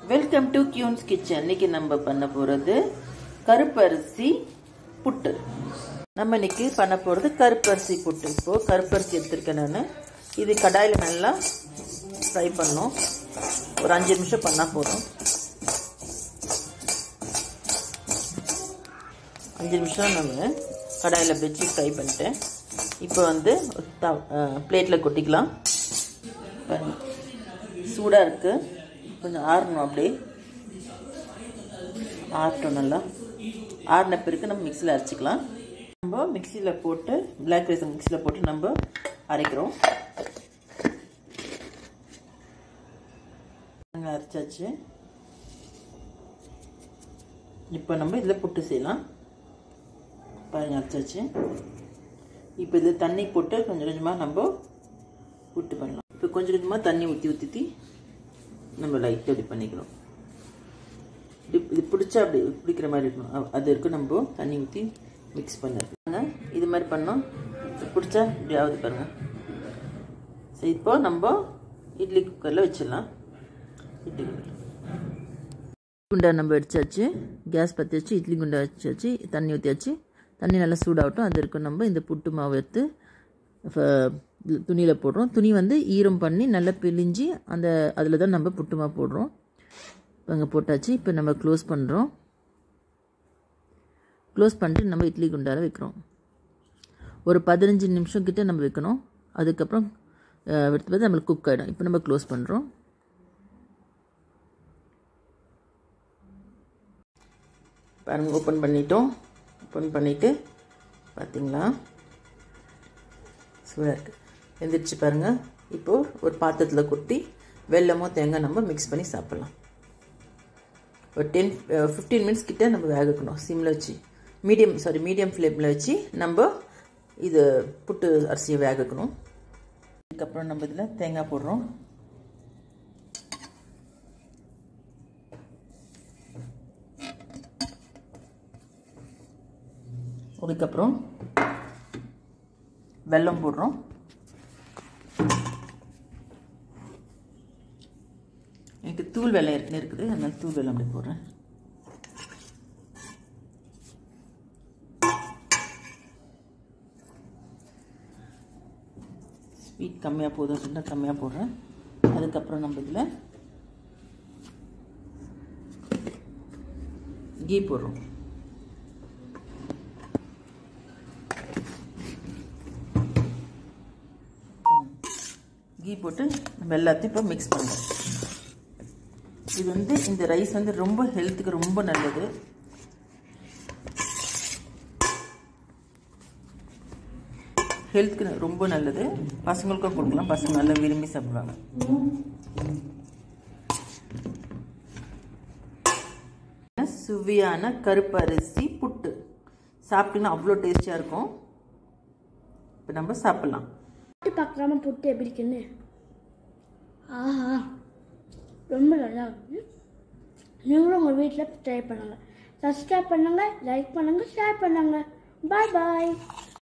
welcome to கியூன்ஸ் kitchen இன்னைக்கு நம்ம பண்ண போகிறது கருப்பரிசி புட்டு நம்ம இன்னைக்கு பண்ண போகிறது கருப்பரிசி புட்டு இப்போது கருப்பரிசி எடுத்திருக்கேன் நான் இது கடாயில் நல்லா ஃப்ரை பண்ணணும் ஒரு அஞ்சு நிமிஷம் பண்ணால் போதும் அஞ்சு நிமிஷம் நம்ம கடாயில் வச்சு ஃப்ரை பண்ணிட்டேன் இப்போ வந்து பிளேட்டில் கொட்டிக்கலாம் பாருங்க சூடாக இருக்குது கொஞ்சம் ஆறணும் அப்படியே ஆறட்டும் நல்லா ஆறின பிறகு நம்ம மிக்சியில் அரைச்சிக்கலாம் நம்ம மிக்சியில் போட்டு பிளாக் ரைஸ் மிக்சியில் போட்டு நம்ம அரைக்கிறோம் அரைச்சாச்சு இப்போ நம்ம இதில் புட்டு செய்யலாம் பாருங்க அரைச்சாச்சு இப்போ இதில் தண்ணி போட்டு கொஞ்சம் கொஞ்சமாக நம்ம புட்டு பண்ணலாம் இப்போ கொஞ்சம் கொஞ்சமாக தண்ணி ஊற்றி ஊற்றி நம்ம லைட்டாக இப்படி பண்ணிக்கிறோம் இது இது பிடிச்சா அப்படி பிடிக்கிற மாதிரி இருக்கணும் அது இருக்கும் நம்ம தண்ணி ஊற்றி மிக்ஸ் பண்ண இது மாதிரி பண்ணோம் பிடிச்சா இப்படி ஆகுது பாருங்கள் சரி இப்போ நம்ம இட்லி குக்கரில் வச்சிடலாம் இட்லி குக்கர் குண்டா நம்ம அடிச்சாச்சு கேஸ் பற்றி வச்சு இட்லி குண்டா வச்சாச்சு தண்ணி ஊற்றியாச்சு தண்ணி நல்லா சூடாகட்டும் அது இருக்கும் நம்ம இந்த புட்டு மாவு எடுத்து துணியில் போடுறோம் துணி வந்து ஈரம் பண்ணி நல்லா பிழிஞ்சு அந்த அதில் தான் நம்ம புட்டு மாவு போடுறோம் இப்போ அங்கே போட்டாச்சு இப்போ நம்ம க்ளோஸ் பண்ணுறோம் க்ளோஸ் பண்ணிட்டு நம்ம இட்லி குண்டால் வைக்கிறோம் ஒரு பதினஞ்சு நிமிஷம் கிட்டே நம்ம வைக்கணும் அதுக்கப்புறம் எடுத்து பார்த்து நம்மளுக்கு குக் ஆகிடும் இப்போ நம்ம க்ளோஸ் பண்ணுறோம் பாருங்கள் ஓப்பன் பண்ணிட்டோம் ஓப்பன் பண்ணிவிட்டு பார்த்தீங்களா சூடாக இருக்குது எந்திரிச்சு பாருங்கள் இப்போது ஒரு பாத்திரத்தில் கொட்டி வெள்ளமோ தேங்காய் நம்ம மிக்ஸ் பண்ணி சாப்பிட்லாம் ஒரு டென் ஃபிஃப்டீன் மினிட்ஸ் கிட்டே நம்ம வேகக்கணும் சிம்மில் வச்சு மீடியம் சாரி மீடியம் ஃப்ளேமில் வச்சு நம்ம இது புட்டு அரிசியை வேகக்கணும் அதுக்கப்புறம் நம்ம இதில் தேங்காய் போடுறோம் அதுக்கப்புறம் வெல்லம் போடுறோம் எனக்கு தூள் வெள்ளம் ஏற்கனவே இருக்குது அதனால தூள் வெள்ளம் அப்படி போடுறேன் ஸ்வீட் கம்மியாக போதும் சொன்னால் கம்மியாக போடுறேன் அதுக்கப்புறம் நம்ம இதில் கீ போடுறோம் கீ போட்டு நம்ம எல்லாத்தையும் இப்போ மிக்ஸ் பண்ணுறோம் இது வந்து இந்த ரைஸ் வந்து ரொம்ப ஹெல்த்துக்கு ரொம்ப நல்லது ஹெல்த்துக்கு ரொம்ப நல்லது பசங்களுக்கும் கொடுக்கலாம் பசங்க நல்லா விரும்பி சாப்பிடுவாங்க சுவையான கருப்பரிசி புட்டு சாப்பிட்டீங்கன்னா அவ்வளோ டேஸ்டியாக இருக்கும் இப்போ நம்ம சாப்பிட்லாம் புட்டு பார்க்காம புட்டு எப்படி இருக்குன்னு ஆஹா ரொம்ப நல்லா இருக்கு நீங்களும் உங்கள் வீட்டில் ட்ரை பண்ணுங்கள் சப்ஸ்கிரைப் பண்ணுங்கள் லைக் பண்ணுங்கள் ஷேர் பண்ணுங்கள் பாய் பாய்